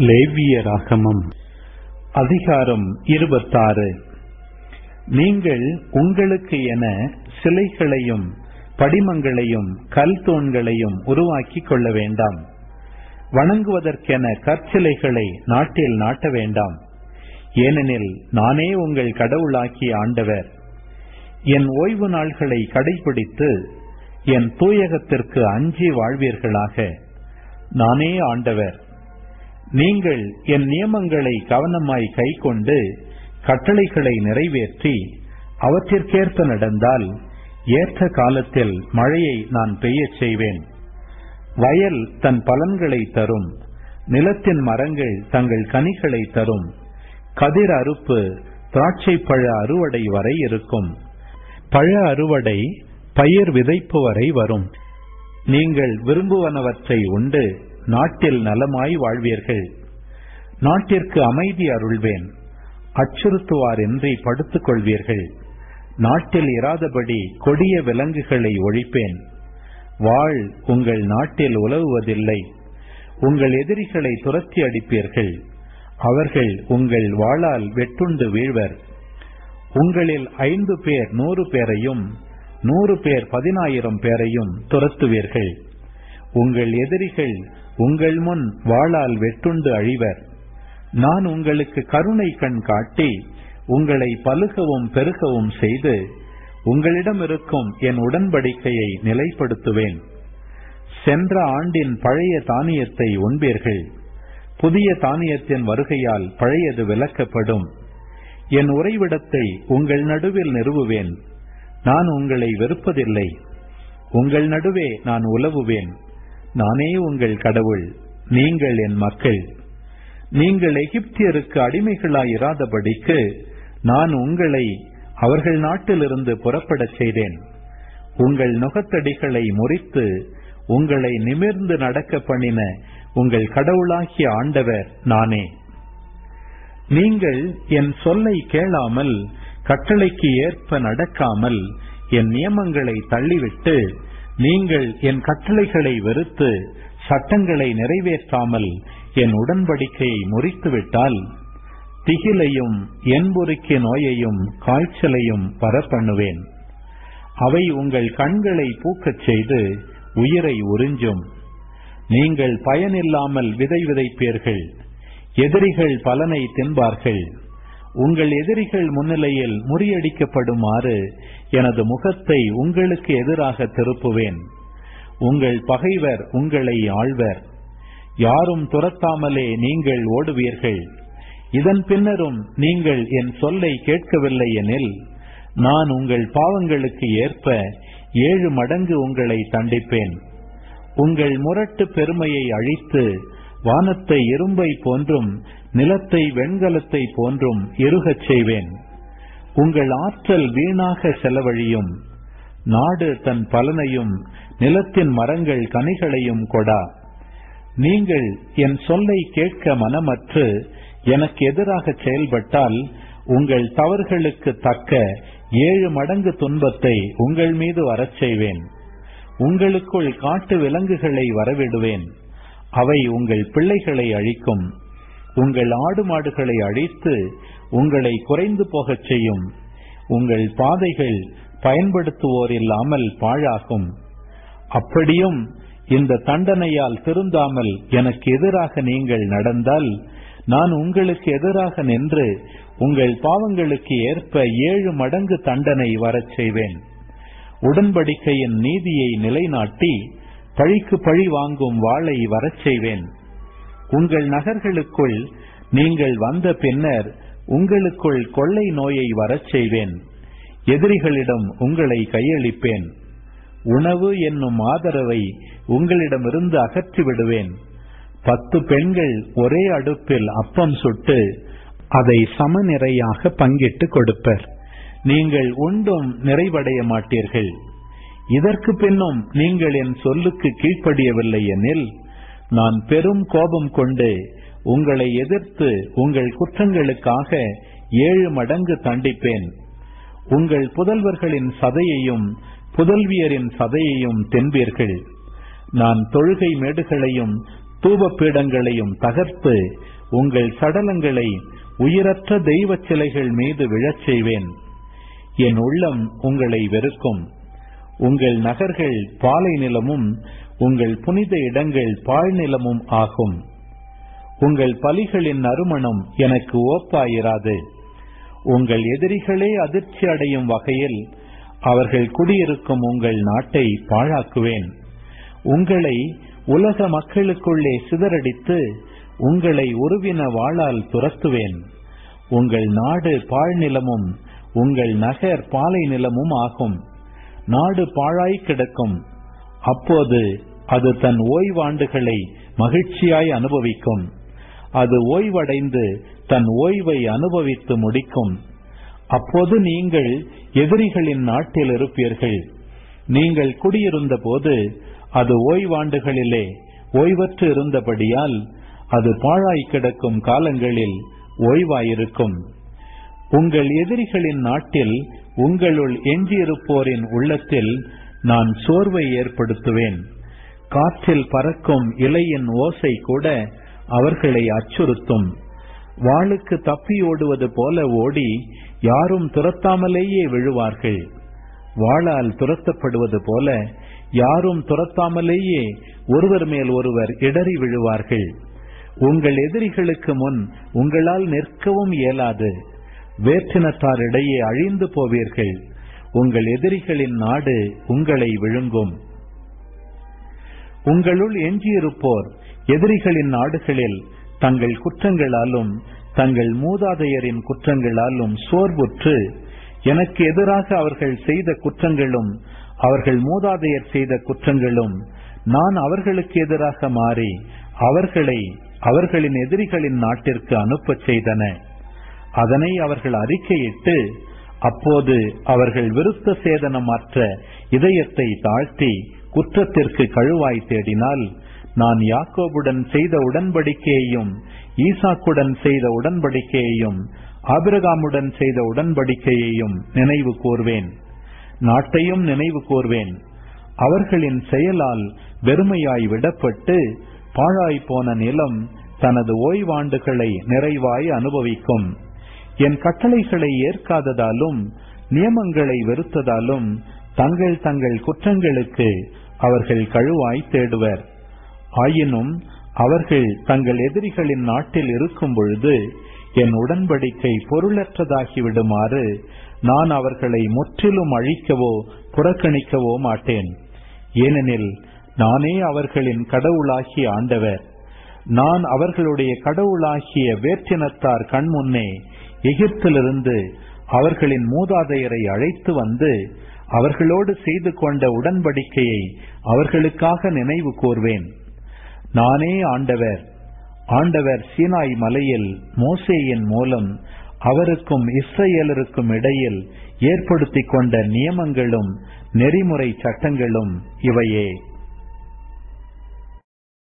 லேவியராகமம் அதிகாரம் இருபத்தாறு நீங்கள் உங்களுக்கு என சிலைகளையும் படிமங்களையும் கல் தூண்களையும் உருவாக்கிக் கொள்ள வேண்டாம் வணங்குவதற்கென கற்சிலைகளை நாட்டில் நாட்ட வேண்டாம் ஏனெனில் நானே உங்கள் கடவுளாகிய ஆண்டவர் என் ஓய்வு நாள்களை கடைபிடித்து என் தூயகத்திற்கு அஞ்சி வாழ்வீர்களாக நானே ஆண்டவர் நீங்கள் என் நியமங்களை கவனமாய் கைக்கொண்டு கட்டளைகளை நிறைவேற்றி அவற்றிற்கேற்ப நடந்தால் ஏற்ற காலத்தில் மழையை நான் பெய்யச் செய்வேன் வயல் தன் பலன்களை தரும் நிலத்தின் மரங்கள் தங்கள் கனிகளை தரும் கதிர் அறுப்பு திராட்சை பழ அறுவடை வரை இருக்கும் பழ அறுவடை பயிர் விதைப்பு வரை வரும் நீங்கள் விரும்புவனவற்றை உண்டு நாட்டில் நலமாய் வாழ்வீர்கள் நாட்டிற்கு அமைதி அருள்வேன் அச்சுறுத்துவாரின்றி படுத்துக் கொள்வீர்கள் நாட்டில் இராதபடி கொடிய விலங்குகளை ஒழிப்பேன் வாழ் உங்கள் நாட்டில் உலவுவதில்லை உங்கள் எதிரிகளை துரத்தி அடிப்பீர்கள் அவர்கள் உங்கள் வாளால் வெட்டுண்டு வீழ்வர் உங்களில் ஐந்து பேர் நூறு பேரையும் நூறு பேர் பதினாயிரம் பேரையும் துரத்துவீர்கள் உங்கள் எதிரிகள் உங்கள் முன் வாளால் வெட்டுண்டு அழிவர் நான் உங்களுக்கு கருணை கண் காட்டி உங்களை பலுகவும் பெருகவும் செய்து உங்களிடம் இருக்கும் என் உடன்படிக்கையை நிலைப்படுத்துவேன் சென்ற ஆண்டின் பழைய தானியத்தை உண்பீர்கள் புதிய தானியத்தின் வருகையால் பழையது விலக்கப்படும் என் உறைவிடத்தை உங்கள் நடுவில் நிறுவுவேன் நான் உங்களை வெறுப்பதில்லை உங்கள் நடுவே நான் உலவுவேன் நானே உங்கள் கடவுள் நீங்கள் என் மக்கள் நீங்கள் எகிப்தியருக்கு அடிமைகளாயிராதபடிக்கு நான் உங்களை அவர்கள் நாட்டிலிருந்து புறப்படச் செய்தேன் உங்கள் நுகத்தடிகளை முறித்து உங்களை நிமிர்ந்து நடக்க பண்ணின உங்கள் கடவுளாகிய ஆண்டவர் நானே நீங்கள் என் சொல்லை கேளாமல் கட்டளைக்கு ஏற்ப நடக்காமல் என் நியமங்களை தள்ளிவிட்டு நீங்கள் என் கட்டளைகளை வெறுத்து சட்டங்களை நிறைவேற்றாமல் என் உடன்படிக்கையை முறித்துவிட்டால் திகிலையும் என்புருக்கிய நோயையும் காய்ச்சலையும் வரப்பண்ணுவேன் அவை உங்கள் கண்களை பூக்கச் செய்து உயிரை உறிஞ்சும் நீங்கள் பயனில்லாமல் விதை விதைப்பீர்கள் எதிரிகள் பலனை தின்பார்கள் உங்கள் எதிரிகள் முன்னிலையில் முறியடிக்கப்படுமாறு எனது முகத்தை உங்களுக்கு எதிராக திருப்புவேன் உங்கள் பகைவர் உங்களை ஆழ்வர் யாரும் துரத்தாமலே நீங்கள் ஓடுவீர்கள் இதன் பின்னரும் நீங்கள் என் சொல்லை கேட்கவில்லை எனில் நான் உங்கள் பாவங்களுக்கு ஏற்ப ஏழு மடங்கு உங்களை தண்டிப்பேன் உங்கள் முரட்டு பெருமையை அழித்து வானத்தை இரும்பை போன்றும் நிலத்தை வெண்கலத்தை போன்றும் இருகச் செய்வேன் உங்கள் ஆற்றல் வீணாக செலவழியும் நாடு தன் பலனையும் நிலத்தின் மரங்கள் கனிகளையும் கொடா நீங்கள் என் சொல்லை கேட்க மனமற்று எனக்கு எதிராக செயல்பட்டால் உங்கள் தவறுகளுக்கு தக்க ஏழு மடங்கு துன்பத்தை உங்கள் மீது வரச் செய்வேன் உங்களுக்குள் காட்டு விலங்குகளை வரவிடுவேன் அவை உங்கள் பிள்ளைகளை அழிக்கும் உங்கள் ஆடு மாடுகளை அழித்து உங்களை குறைந்து போகச் செய்யும் உங்கள் பாதைகள் பயன்படுத்துவோர் இல்லாமல் பாழாகும் அப்படியும் இந்த தண்டனையால் திருந்தாமல் எனக்கு எதிராக நீங்கள் நடந்தால் நான் உங்களுக்கு எதிராக நின்று உங்கள் பாவங்களுக்கு ஏற்ப ஏழு மடங்கு தண்டனை வரச் செய்வேன் உடன்படிக்கையின் நீதியை நிலைநாட்டி பழிக்கு பழி வாங்கும் வாளை வரச் செய்வேன் உங்கள் நகர்களுக்குள் நீங்கள் வந்த பின்னர் உங்களுக்குள் கொள்ளை நோயை வரச் செய்வேன் எதிரிகளிடம் உங்களை கையளிப்பேன் உணவு என்னும் ஆதரவை உங்களிடமிருந்து அகற்றி விடுவேன் பத்து பெண்கள் ஒரே அடுப்பில் அப்பம் சுட்டு அதை சமநிறையாக பங்கிட்டு கொடுப்பர் நீங்கள் உண்டும் நிறைவடைய மாட்டீர்கள் இதற்கு பின்னும் நீங்கள் என் சொல்லுக்கு கீழ்ப்படியவில்லை எனில் நான் பெரும் கோபம் கொண்டு உங்களை எதிர்த்து உங்கள் குற்றங்களுக்காக ஏழு மடங்கு தண்டிப்பேன் உங்கள் புதல்வர்களின் சதையையும் புதல்வியரின் சதையையும் தென்பீர்கள் நான் தொழுகை மேடுகளையும் தூப பீடங்களையும் தகர்த்து உங்கள் சடலங்களை உயிரற்ற தெய்வ சிலைகள் மீது விழச் செய்வேன் என் உள்ளம் உங்களை வெறுக்கும் உங்கள் நகர்கள் பாலை நிலமும் உங்கள் புனித இடங்கள் பாழ்நிலமும் ஆகும் உங்கள் பலிகளின் நறுமணம் எனக்கு ஓப்பாயிராது உங்கள் எதிரிகளே அதிர்ச்சி அடையும் வகையில் அவர்கள் குடியிருக்கும் உங்கள் நாட்டை பாழாக்குவேன் உங்களை உலக மக்களுக்குள்ளே சிதறடித்து உங்களை உருவின வாளால் துரத்துவேன் உங்கள் நாடு பாழ்நிலமும் உங்கள் நகர் பாலை நிலமும் ஆகும் நாடு பாழாய் கிடக்கும் அப்போது அது தன் ஓய்வாண்டுகளை மகிழ்ச்சியாய் அனுபவிக்கும் அது ஓய்வடைந்து தன் ஓய்வை அனுபவித்து முடிக்கும் அப்போது நீங்கள் எதிரிகளின் நாட்டில் இருப்பீர்கள் நீங்கள் குடியிருந்த போது அது ஓய்வாண்டுகளிலே ஓய்வற்று இருந்தபடியால் அது பாழாய் கிடக்கும் காலங்களில் ஓய்வாயிருக்கும் உங்கள் எதிரிகளின் நாட்டில் உங்களுள் எஞ்சியிருப்போரின் உள்ளத்தில் நான் சோர்வை ஏற்படுத்துவேன் காற்றில் பறக்கும் இலையின் ஓசை கூட அவர்களை அச்சுறுத்தும் வாளுக்கு தப்பி ஓடுவது போல ஓடி யாரும் துரத்தாமலேயே விழுவார்கள் வாளால் துரத்தப்படுவது போல யாரும் துரத்தாமலேயே ஒருவர் மேல் ஒருவர் இடறி விழுவார்கள் உங்கள் எதிரிகளுக்கு முன் உங்களால் நிற்கவும் இயலாது வேற்றினத்தாரிடையே அழிந்து போவீர்கள் உங்கள் எதிரிகளின் நாடு உங்களை விழுங்கும் உங்களுள் எஞ்சியிருப்போர் எதிரிகளின் நாடுகளில் தங்கள் குற்றங்களாலும் தங்கள் மூதாதையரின் குற்றங்களாலும் சோர்வுற்று எனக்கு எதிராக அவர்கள் செய்த குற்றங்களும் அவர்கள் மூதாதையர் செய்த குற்றங்களும் நான் அவர்களுக்கு எதிராக மாறி அவர்களை அவர்களின் எதிரிகளின் நாட்டிற்கு அனுப்பச் செய்தன அதனை அவர்கள் அறிக்கையிட்டு அப்போது அவர்கள் விருத்த சேதனமற்ற இதயத்தை தாழ்த்தி குற்றத்திற்கு கழுவாய் தேடினால் நான் யாக்கோபுடன் செய்த உடன்படிக்கையையும் ஈசாக்குடன் செய்த உடன்படிக்கையையும் ஆபிரகாமுடன் செய்த உடன்படிக்கையையும் நினைவு கூர்வேன் நாட்டையும் நினைவு கூர்வேன் அவர்களின் செயலால் வெறுமையாய் விடப்பட்டு பாழாய் போன நிலம் தனது ஓய்வாண்டுகளை நிறைவாய் அனுபவிக்கும் என் கட்டளைகளை ஏற்காததாலும் நியமங்களை வெறுத்ததாலும் தங்கள் தங்கள் குற்றங்களுக்கு அவர்கள் கழுவாய் தேடுவர் ஆயினும் அவர்கள் தங்கள் எதிரிகளின் நாட்டில் இருக்கும் பொழுது என் உடன்படிக்கை பொருளற்றதாகி விடுமாறு நான் அவர்களை முற்றிலும் அழிக்கவோ புறக்கணிக்கவோ மாட்டேன் ஏனெனில் நானே அவர்களின் கடவுளாகிய ஆண்டவர் நான் அவர்களுடைய கடவுளாகிய வேற்றினத்தார் கண்முன்னே எகிப்திலிருந்து அவர்களின் மூதாதையரை அழைத்து வந்து அவர்களோடு செய்து கொண்ட உடன்படிக்கையை அவர்களுக்காக நினைவு கூர்வேன் நானே ஆண்டவர் ஆண்டவர் சீனாய் மலையில் மோசேயின் மூலம் அவருக்கும் இஸ்ரேலருக்கும் இடையில் ஏற்படுத்திக் கொண்ட நியமங்களும் நெறிமுறை சட்டங்களும் இவையே